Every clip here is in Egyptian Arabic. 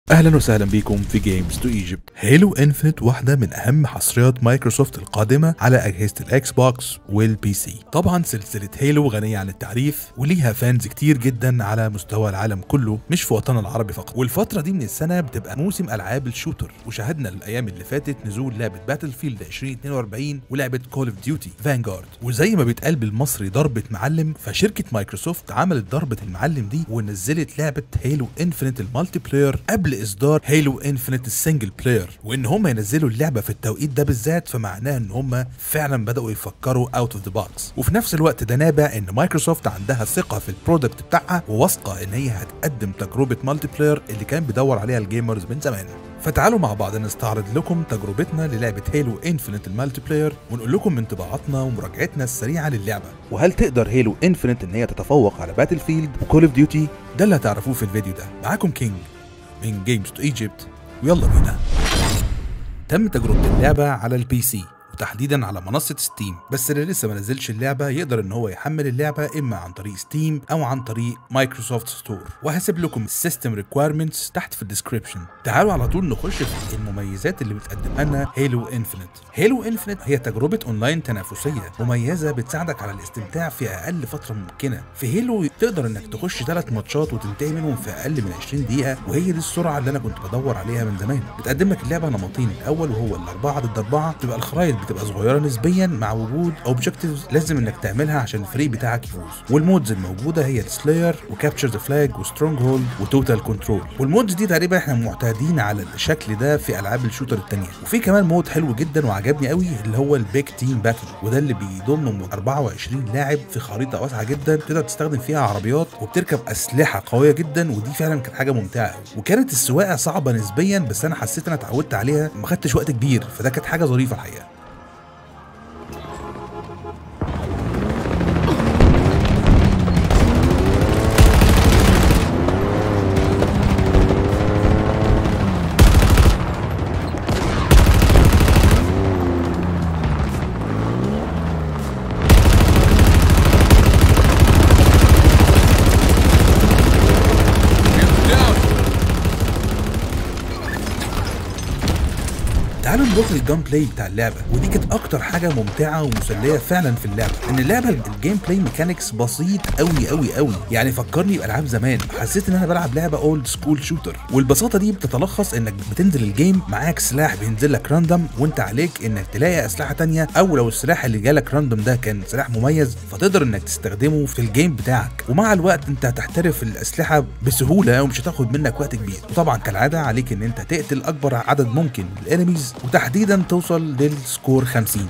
اهلا وسهلا بيكم في جيمز تو ايجيبت هيلو انفينيت واحده من اهم حصريات مايكروسوفت القادمه على اجهزه الاكس بوكس والبي سي طبعا سلسله هيلو غنيه عن التعريف وليها فانز كتير جدا على مستوى العالم كله مش في وطننا العربي فقط والفتره دي من السنه بتبقى موسم العاب الشوتر وشاهدنا الايام اللي فاتت نزول لعبه باتل فيلد 2042 ولعبه كول اوف ديوتي فانجارد وزي ما بيتقال بالمصري ضربه معلم فشركه مايكروسوفت عملت ضربه المعلم دي ونزلت لعبه هيلو انفينيت المالتي بلاير قبل اصدار هيلو انفينيت السنجل بلاير وان هم ينزلوا اللعبه في التوقيت ده بالذات فمعناه ان هم فعلا بداوا يفكروا اوت اوف ذا بوكس وفي نفس الوقت ده نابع ان مايكروسوفت عندها ثقه في البرودكت بتاعها وواثقه ان هي هتقدم تجربه مالتي بلاير اللي كان بيدور عليها الجيمرز من زمان فتعالوا مع بعض نستعرض لكم تجربتنا للعبة هيلو انفينيت المالتي بلاير ونقول لكم انطباعاتنا ومراجعتنا السريعة للعبة وهل تقدر هيلو انفينيت ان هي تتفوق على باتل فيلد وكول اوف ديوتي ده اللي هتعرفوه في الفيديو ده معاكم كينج من جيمز تو ايجيبت ويلا بينا تم تجربة اللعبة على البي سي وتحديدا على منصة ستيم بس اللي لسه ما نزلش اللعبة يقدر ان هو يحمل اللعبة اما عن طريق ستيم او عن طريق مايكروسوفت ستور وهسيب لكم السيستم ريكويرمنتس تحت في الديسكريبشن تعالوا على طول نخش في المميزات اللي بتقدمها لنا هيلو انفينيت هيلو انفينيت هي تجربة اونلاين تنافسية مميزة بتساعدك على الاستمتاع في اقل فترة ممكنة في هيلو تقدر انك تخش ثلاث ماتشات وتنتهي منهم في اقل من 20 دقيقة وهي دي السرعة اللي انا كنت بدور عليها من زمان بتقدم لك اللعبة نمطين الاول وهو الاربعة ضد اربعة تبقى الخرائط بتبقى صغيره نسبيا مع وجود اوبجكتيفز لازم انك تعملها عشان الفريق بتاعك يفوز والمودز الموجوده هي السلاير وكابتشر ذا فلاج وسترونج هولد وتوتال كنترول والمودز دي تقريبا احنا معتادين على الشكل ده في العاب الشوتر التانية وفي كمان مود حلو جدا وعجبني قوي اللي هو البيك تيم باتل وده اللي بيضم 24 لاعب في خريطه واسعه جدا تقدر تستخدم فيها عربيات وبتركب اسلحه قويه جدا ودي فعلا كانت حاجه ممتعه قوي وكانت السواقه صعبه نسبيا بس انا حسيت انا اتعودت عليها ما خدتش وقت كبير فده كانت حاجه ظريفه الحقيقه تعالوا نروح للجيم بلاي بتاع اللعبه ودي كانت اكتر حاجه ممتعه ومسليه فعلا في اللعبه ان اللعبه الجيم بلاي ميكانكس بسيط قوي قوي قوي يعني فكرني بالعاب زمان حسيت ان انا بلعب لعبه اولد سكول شوتر والبساطه دي بتتلخص انك بتنزل الجيم معاك سلاح بينزل لك راندوم وانت عليك انك تلاقي اسلحه تانية او لو السلاح اللي جالك راندوم ده كان سلاح مميز فتقدر انك تستخدمه في الجيم بتاعك ومع الوقت انت هتحترف الاسلحه بسهوله ومش هتاخد منك وقت كبير وطبعا كالعاده عليك ان انت تقتل اكبر عدد ممكن من الانميز وتحديدا توصل للسكور 50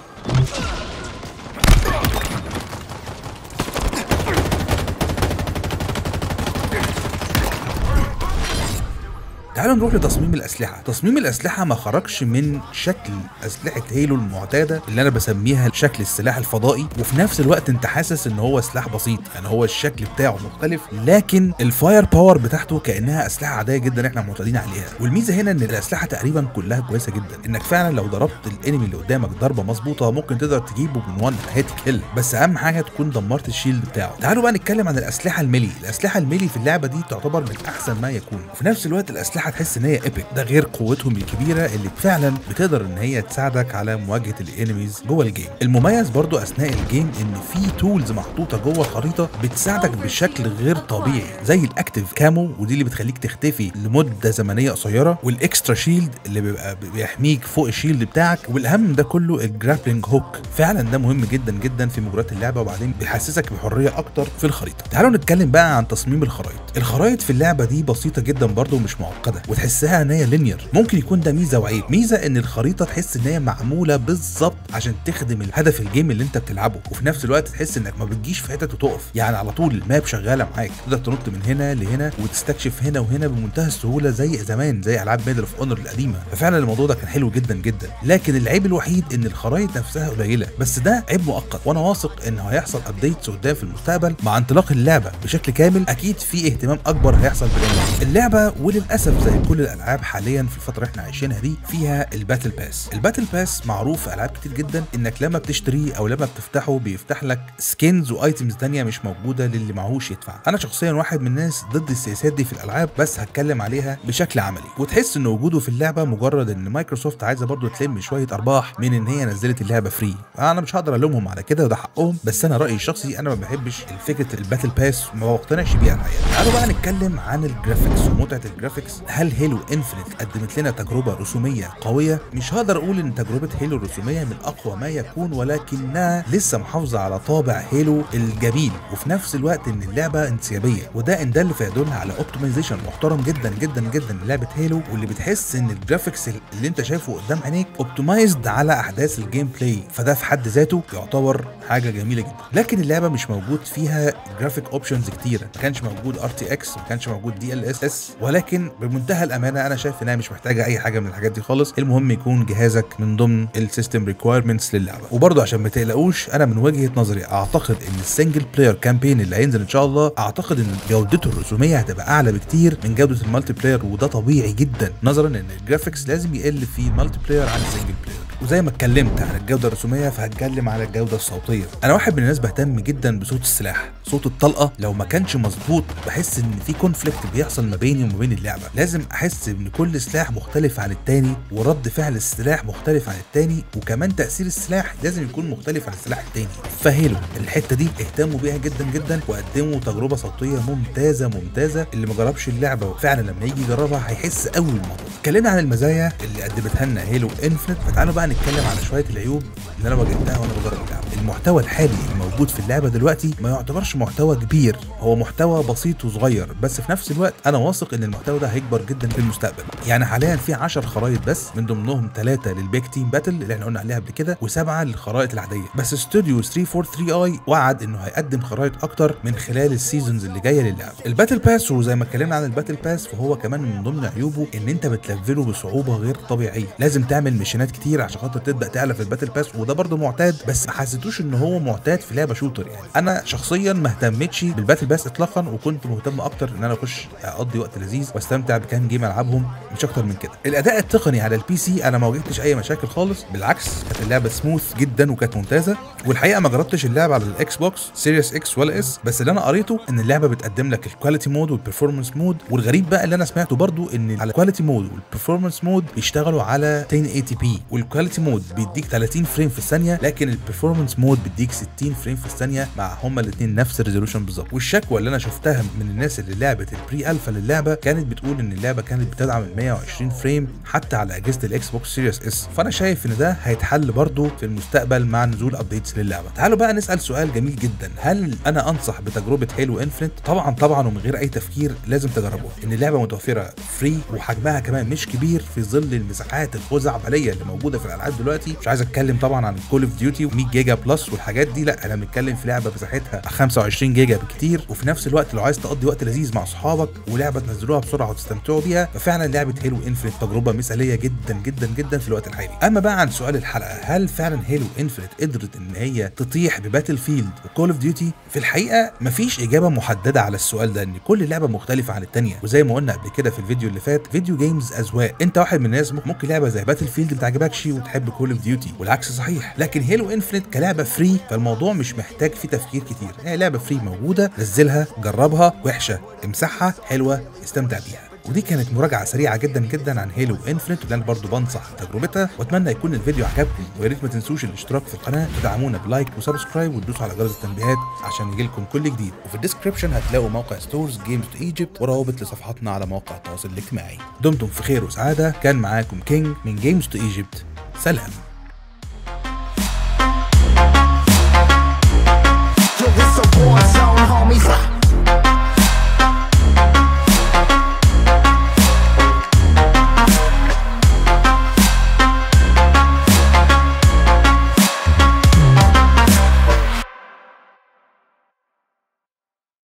تعالوا نروح لتصميم الاسلحه تصميم الاسلحه ما خرجش من شكل اسلحه هيلو المعتاده اللي انا بسميها شكل السلاح الفضائي وفي نفس الوقت انت حاسس ان هو سلاح بسيط يعني هو الشكل بتاعه مختلف لكن الفاير باور بتاعته كانها اسلحه عاديه جدا احنا معتادين عليها والميزه هنا ان الاسلحه تقريبا كلها كويسه جدا انك فعلا لو ضربت الانمي اللي قدامك ضربه مظبوطه ممكن تقدر تجيبه من وان هيت كيل بس اهم حاجه تكون دمرت الشيلد بتاعه تعالوا بقى نتكلم عن الاسلحه الميلي الاسلحه الميلي في اللعبه دي تعتبر من احسن ما يكون وفي نفس الوقت الاسلحه تحس ان هي ايبك ده غير قوتهم الكبيره اللي فعلا بتقدر ان هي تساعدك على مواجهه الانميز جوه الجيم المميز برضو اثناء الجيم ان في تولز محطوطه جوه الخريطه بتساعدك بشكل غير طبيعي زي الاكتيف كامو ودي اللي بتخليك تختفي لمده زمنيه قصيره والاكسترا شيلد اللي بيبقى بيحميك فوق الشيلد بتاعك والاهم من ده كله الجرابلينج هوك فعلا ده مهم جدا جدا في مجريات اللعبه وبعدين بيحسسك بحريه اكتر في الخريطه تعالوا نتكلم بقى عن تصميم الخرائط الخرائط في اللعبه دي بسيطه جدا برضو ومش معقده وتحسها ان هي لينير ممكن يكون ده ميزه وعيب ميزه ان الخريطه تحس ان هي معموله بالظبط عشان تخدم الهدف الجيم اللي انت بتلعبه وفي نفس الوقت تحس انك ما بتجيش في حتت وتقف يعني على طول الماب شغاله معاك تقدر تنط من هنا لهنا وتستكشف هنا وهنا بمنتهى السهوله زي زمان زي العاب ميدل اوف اونر القديمه ففعلا الموضوع ده كان حلو جدا جدا لكن العيب الوحيد ان الخرائط نفسها قليله بس ده عيب مؤقت وانا واثق ان هيحصل ابديتس قدام في المستقبل مع انطلاق اللعبه بشكل كامل اكيد في اهتمام اكبر هيحصل بالانمي اللعبه وللاسف زي كل الالعاب حاليا في الفتره اللي احنا عايشينها دي فيها الباتل باس الباتل باس معروف في العاب كتير جدا انك لما بتشتريه او لما بتفتحه بيفتح لك سكينز وايتمز تانية مش موجوده للي معهوش يدفع انا شخصيا واحد من الناس ضد السياسات دي في الالعاب بس هتكلم عليها بشكل عملي وتحس ان وجوده في اللعبه مجرد ان مايكروسوفت عايزه برضو تلم شويه ارباح من ان هي نزلت اللعبه فري انا مش هقدر الومهم على كده وده حقهم بس انا رايي الشخصي انا ما بحبش فكره الباتل باس وما بقتنعش بيها الحقيقه تعالوا بقى نتكلم عن الجرافيكس ومتعه الجرافيكس هل هيلو انفنت قدمت لنا تجربه رسوميه قويه مش هقدر اقول ان تجربه هيلو الرسوميه من اقوى ما يكون ولكنها لسه محافظه على طابع هيلو الجميل وفي نفس الوقت ان اللعبه انسيابيه وده ان دل فيدل على اوبتمايزيشن محترم جدا جدا جدا للعبه هيلو واللي بتحس ان الجرافيكس اللي انت شايفه قدام عينيك اوبتمايزد على احداث الجيم بلاي فده في حد ذاته يعتبر حاجه جميله جدا لكن اللعبه مش موجود فيها جرافيك اوبشنز كتيره ما كانش موجود ار تي اكس ما كانش موجود دي ال اس اس ولكن بمنتهى الامانه انا شايف انها مش محتاجه اي حاجه من الحاجات دي خالص المهم يكون جهازك من ضمن السيستم ريكويرمنتس للعبه وبرضه عشان ما تقلقوش انا من وجهه نظري اعتقد ان السنجل بلاير كامبين اللي هينزل ان شاء الله اعتقد ان جودته الرسوميه هتبقى اعلى بكتير من جوده المالتي بلاير وده طبيعي جدا نظرا ان الجرافيكس لازم يقل في المالتي بلاير عن السنجل بلاير وزي ما اتكلمت عن الجوده الرسوميه فهتكلم على الجوده الصوتيه انا واحد من الناس بهتم جدا بصوت السلاح صوت الطلقه لو ما كانش مظبوط بحس ان في كونفليكت بيحصل ما بيني وما بين اللعبه لازم احس ان كل سلاح مختلف عن التاني ورد فعل السلاح مختلف عن التاني وكمان تاثير السلاح لازم يكون مختلف عن السلاح التاني فهيلو الحته دي اهتموا بيها جدا جدا وقدموا تجربه صوتيه ممتازه ممتازه اللي ما جربش اللعبه فعلا لما يجي يجربها هيحس قوي بالموضوع اتكلمنا عن المزايا اللي قدمتها لنا هيلو انفنت فتعالوا بقى نتكلم على شويه العيوب اللي انا واجهتها وانا بجرب اللعبه المحتوى الحالي الموجود في اللعبه دلوقتي ما يعتبرش محتوى كبير هو محتوى بسيط وصغير بس في نفس الوقت انا واثق ان المحتوى ده هيكبر جدا في المستقبل يعني حاليا في 10 خرائط بس من ضمنهم ثلاثه للبيك تيم باتل اللي احنا قلنا عليها قبل كده وسبعه للخرائط العاديه بس استوديو 343 اي وعد انه هيقدم خرائط اكتر من خلال السيزونز اللي جايه للعبه الباتل باس وزي ما اتكلمنا عن الباتل باس فهو كمان من ضمن عيوبه ان انت بتلفله بصعوبه غير طبيعيه لازم تعمل ميشنات كتير عشان خاطر تبدا تعلى في الباتل باس وده برده معتاد بس ما حسيتوش ان هو معتاد في لعبه شوتر يعني انا شخصيا ما اهتمتش بالباتل باس اطلاقا وكنت مهتم اكتر ان انا اخش اقضي وقت لذيذ واستمتع بكام جيم العبهم مش اكتر من كده الاداء التقني على البي سي انا ما واجهتش اي مشاكل خالص بالعكس كانت اللعبه سموث جدا وكانت ممتازه والحقيقه ما جربتش اللعبه على الاكس بوكس سيريس اكس ولا اس بس اللي انا قريته ان اللعبه بتقدم لك الكواليتي مود والبرفورمانس مود والغريب بقى اللي انا سمعته برضو ان على الكواليتي مود والبرفورمانس مود بيشتغلوا على 1080 بي والكواليتي مود بيديك 30 فريم في الثانيه لكن البرفورمانس مود بيديك 60 فريم في الثانيه مع هما الاثنين نفس الريزولوشن بالظبط والشكوى اللي انا شفتها من الناس اللي لعبت البري الفا للعبه كانت بتقول ان اللعبه كانت بتدعم ال 120 فريم حتى على اجهزه الاكس بوكس سيريس اس فانا شايف ان ده هيتحل برضو في المستقبل مع نزول ابديتس للعبه تعالوا بقى نسال سؤال جميل جدا هل انا انصح بتجربه هيلو انفنت طبعا طبعا ومن غير اي تفكير لازم تجربوها ان اللعبه متوفره فري وحجمها كمان مش كبير في ظل المساحات الخزعبليه اللي موجوده في الالعاب دلوقتي مش عايز اتكلم طبعا عن كول اوف ديوتي و100 جيجا بلس والحاجات دي لا انا بنتكلم في لعبه مساحتها 25 جيجا بكتير وفي نفس الوقت لو عايز تقضي وقت لذيذ مع اصحابك ولعبه تنزلوها بسرعه وتستمتعوا بيها ففعلا لعبه هيلو انفنت تجربه مثاليه جدا جدا جدا في الوقت الحالي اما بقى عن سؤال الحلقه هل فعلا هيلو انفنت قدرت ان هي تطيح بباتل فيلد وكول اوف ديوتي في الحقيقه مفيش اجابه محدده على السؤال ده ان كل لعبه مختلفه عن الثانيه وزي ما قلنا قبل كده في الفيديو اللي فات فيديو جيمز اذواق انت واحد من الناس ممكن لعبه زي باتل فيلد ما تعجبكش وتحب كول اوف ديوتي والعكس صحيح لكن هيلو انفنت كلعبه فري فالموضوع مش محتاج فيه تفكير كتير هي لعبه فري موجوده نزلها جربها وحشه امسحها حلوه استمتع بيها ودي كانت مراجعه سريعه جدا جدا عن هيلو انفنت واللي انا برضو بنصح تجربتها واتمنى يكون الفيديو عجبكم ويا ريت ما تنسوش الاشتراك في القناه تدعمونا بلايك وسبسكرايب وتدوسوا على جرس التنبيهات عشان يجيلكم كل جديد وفي الديسكربشن هتلاقوا موقع ستورز جيمز تو ايجيبت وروابط لصفحاتنا على مواقع التواصل الاجتماعي دمتم في خير وسعاده كان معاكم كينج من جيمز تو ايجيبت سلام